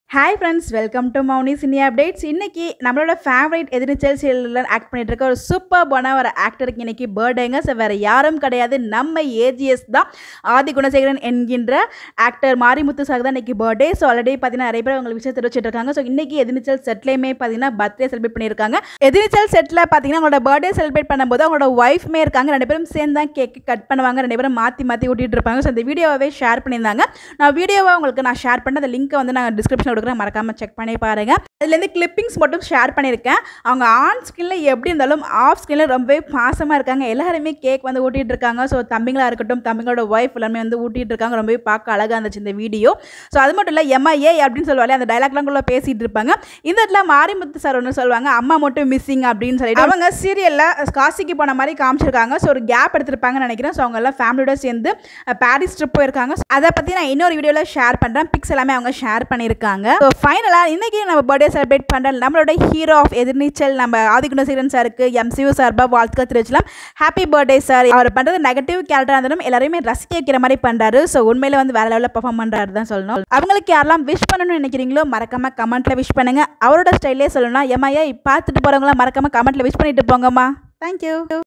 hi friends welcome to Mouni cine updates இன்னைக்கு நம்மளோட favourite எதிர்நீச்சல் சீரியலில் ஆக்ட் பண்ணிட்டு இருக்க ஒரு சூப்பர்பான ஒரு ஆக்டருக்கு இன்னைக்கு பர்த்டேங்க ஸோ வேறு யாரும் கிடையாது நம்ம ஏஜிஎஸ் தான் ஆதி குணசேகரன் என்கின்ற ஆக்டர் மாரிமுத்து சார் தான் இன்னைக்கு பர்த்டே ஸோ ஆல்ரெடி பார்த்தீங்கன்னா நிறைய பேர் உங்களுக்கு விஷயம் தெரிவிச்சிட்டு இருக்காங்க ஸோ இன்னைக்கு எதிர்நீச்சல் செட்லேயுமே பார்த்தீங்கன்னா பர்த்டே செலிப்ரேட் பண்ணியிருக்காங்க எதிர்நீச்சல் செட்டில் பார்த்தீங்கன்னா அவங்களோட பர்த்டே செலிப்ரேட் பண்ணும்போது அவங்களோட ஒய்ஃப்மே இருக்காங்க ரெண்டு பேரும் சேர்ந்து தான் கேக் கட் பண்ணுவாங்க ரெண்டு பேரும் மாற்றி மாற்றி ஊட்டிட்டு இருப்பாங்க ஸோ இந்த வீடியோவே ஷேர் பண்ணியிருந்தாங்க நான் வீடியோவை உங்களுக்கு நான் ஷேர் பண்ண அந்த லிங்க்கை வந்து நான் டிஸ்கிரிப்ஷனில் கொடுக்குறேன் மறக்காமல் செக் பண்ணி பாருங்க அதுலேருந்து கிளிப்பிங்ஸ் மட்டும் ஷேர் பண்ணியிருக்கேன் அவங்க ஆன் ஸ்கின்னில் எப்படி இருந்தாலும் ஆஃப் ஸ்கின்னில் ரொம்பவே பாசமாக இருக்காங்க எல்லாருமே கேக் வந்து ஊட்டிட்டு இருக்காங்க ஸோ தம்பிங்களா இருக்கட்டும் தம்பிங்களோட ஒய்ஃப் எல்லாமே வந்து ஊட்டிட்டு இருக்காங்க ரொம்பவே பார்க்க அழகாக இருந்துச்சு இந்த வீடியோ ஸோ அது மட்டும் இல்லை எம்மா ஏ அப்படின்னு சொல்லுவாங்க அந்த டைலாக்லாம் கூட பேசிட்டு இருப்பாங்க இந்த இடத்துல மாரிமுத்து சார் ஒன்று சொல்லுவாங்க அம்மா மட்டும் மிஸ்ஸிங் அப்படின்னு சொல்லிட்டு அவங்க சீரியலில் காசிக்கு போன மாதிரி காமிச்சிருக்காங்க ஸோ ஒரு கேப் எடுத்திருப்பாங்கன்னு நினைக்கிறேன் ஸோ அவங்க எல்லாம் ஃபேமிலியோட சேர்ந்து அஹ், பாரிஸ் ட்ரிப் போயிருக்காங்க So, அதை பற்றி நான் இன்னொரு வீடியோவில் ஷேர் பண்ணுறேன் பிக்ஸ் எல்லாமே அவங்க ஷேர் பண்ணியிருக்காங்க ஸோ ஃபைனலாக இன்னைக்கு நம்ம பர்த்டே செலிப்ரேட் பண்ணுற நம்மளோட ஹீரோ ஆஃப் எதிர்நீச்சல் நம்ம ஆதிகுணசீரன் சாருக்கு எம்சியூ சார்பாக வாழ்த்துக்கள் தெரிவிச்சலாம் ஹாப்பி பர்த்டே சார் அவர் பண்ணுறது நெகட்டிவ் கேரக்டராக இருந்தாலும் எல்லாரையுமே ரசிக்க வைக்கிற மாதிரி பண்ணுறாரு ஸோ உண்மையில வந்து வேற லெவலில் பர்ஃபார்ம் பண்ணுறாரு தான் சொல்லணும் அவங்களுக்கு யாரெல்லாம் விஷ் பண்ணணும்னு நினைக்கிறீங்களோ மறக்காம கமெண்ட்ல விஷ் பண்ணுங்க அவரோட ஸ்டைலே சொல்லணும்னா எம்ஐயா பார்த்துட்டு போகிறவங்களாம் மறக்காம கமெண்ட்ல விஷ் பண்ணிட்டு போங்கம்மா தேங்க்யூ